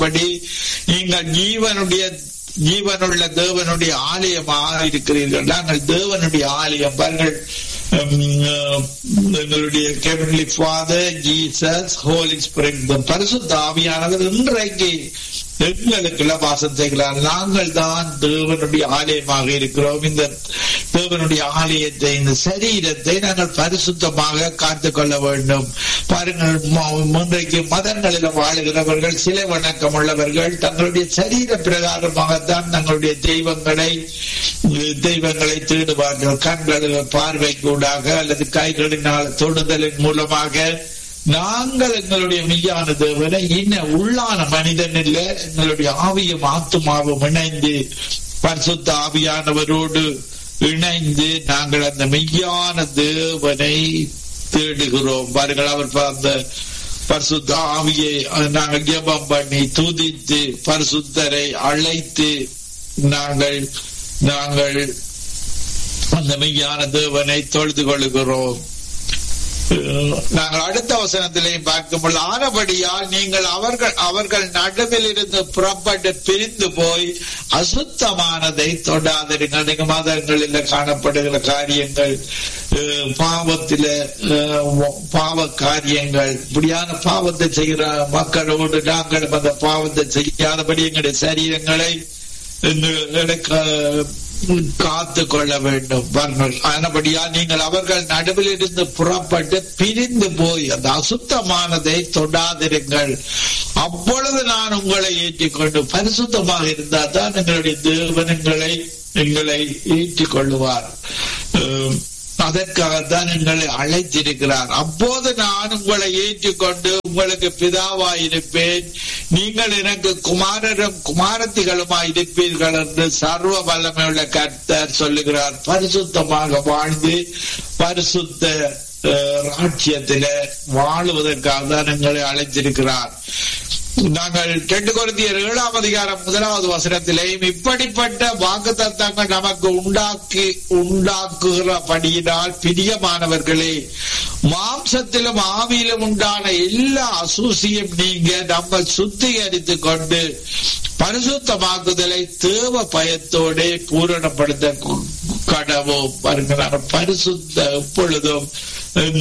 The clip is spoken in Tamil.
படி நீங்கள் ஜீவனுடைய ஜீவனுள்ள தேவனுடைய ஆலயமாக இருக்கிறீர்கள் நாங்கள் தேவனுடைய ஆலயம் பாருங்கள் எங்களுடைய heavenly Father Jesus Holy Spirit பரிசுத்த ஆவியானவர் இன்றைக்கு எங்களுக்குள்ள வாசம் செய்கிறார் நாங்கள் தான் தேவனுடைய ஆலயமாக இருக்கிறோம் இந்த தேவனுடைய ஆலயத்தை இந்த சரீரத்தை நாங்கள் பரிசுத்தமாக காத்துக் கொள்ள வேண்டும் பாருங்கள் இன்றைக்கு மதங்களில் வாழுகிறவர்கள் சிலை வணக்கம் உள்ளவர்கள் தங்களுடைய சரீர பிரகாரமாகத்தான் தங்களுடைய தெய்வங்களை தெய்வங்களை தேடுவார்கள் கண்கள் பார்வை கூடாக அல்லது கைகளினால் தொடுதலின் மூலமாக நாங்கள் எங்களுடைய மெய்யான தேவனை இன்ன உள்ளான மனிதன் இல்ல எங்களுடைய ஆவியும் ஆத்துமாவும் இணைந்து பரிசுத்த ஆவியானவரோடு இணைந்து நாங்கள் அந்த மெய்யான தேவனை தேடுகிறோம் பாருங்கள் அவர் அந்த பரிசுத்த ஆவியை நாங்கள் ஜெபம் பண்ணி துதித்து பரிசுத்தரை அழைத்து நாங்கள் நாங்கள் அந்த மெய்யான தேவனை தொழுது கொள்கிறோம் நாங்கள் அடுத்த வசனத்திலையும் பார்க்கும்போது ஆனபடியால் நீங்கள் அவர்கள் அவர்கள் நடுவில் இருந்து புறப்பட்டு பிரிந்து போய் அசுத்தமானதை தொடாதிருங்கள் நீங்க மதங்களில் காணப்படுகிற காரியங்கள் பாவத்தில பாவ காரியங்கள் இப்படியான பாவத்தை செய்கிற மக்களோடு நாங்கள் அந்த பாவத்தை செய்யாதபடி எங்களுடைய சரீரங்களை காத்து கொள்ள வேண்டும் ஆனபடியா நீங்கள் அவர்கள் நடுவில் இருந்து புறப்பட்டு பிரிந்து போய் அந்த அசுத்தமானதை தொடாதிருங்கள் அப்பொழுது நான் உங்களை ஏற்றிக்கொண்டு பரிசுத்தமாக இருந்தால் தான் எங்களுடைய தேவனங்களை எங்களை ஏற்றிக் கொள்ளுவார் அதற்காகத்தான் எங்களை அழைத்திருக்கிறார் அப்போது நான் உங்களை ஏற்றுக்கொண்டு உங்களுக்கு பிதாவாய் இருப்பேன் நீங்கள் எனக்கு குமாரரும் குமாரத்திகளுமாய் இருப்பீர்கள் என்று சர்வ வல்லமையுள்ள கர்த்தர் சொல்லுகிறார் பரிசுத்தமாக வாழ்ந்து பரிசுத்த ராட்சியத்தில வாழுவதற்காக தான் எங்களை அழைத்திருக்கிறார் நாங்கள் ரெண்டு குருந்தியர் ஏழாம் அதிகாரம் முதலாவது வசனத்திலேயும் இப்படிப்பட்ட வாக்கு தத்தங்கள் நமக்கு உண்டாக்கி உண்டாக்குகிறபடியினால் பிரியமானவர்களே மாம்சத்திலும் ஆவியிலும் உண்டான எல்லா அசூசியும் நீங்க நம்ம சுத்திகரித்து கொண்டு பரிசுத்தமாக்குதலை தேவ பயத்தோட பூரணப்படுத்த கடவோம் பாருங்க பரிசுத்த எப்பொழுதும்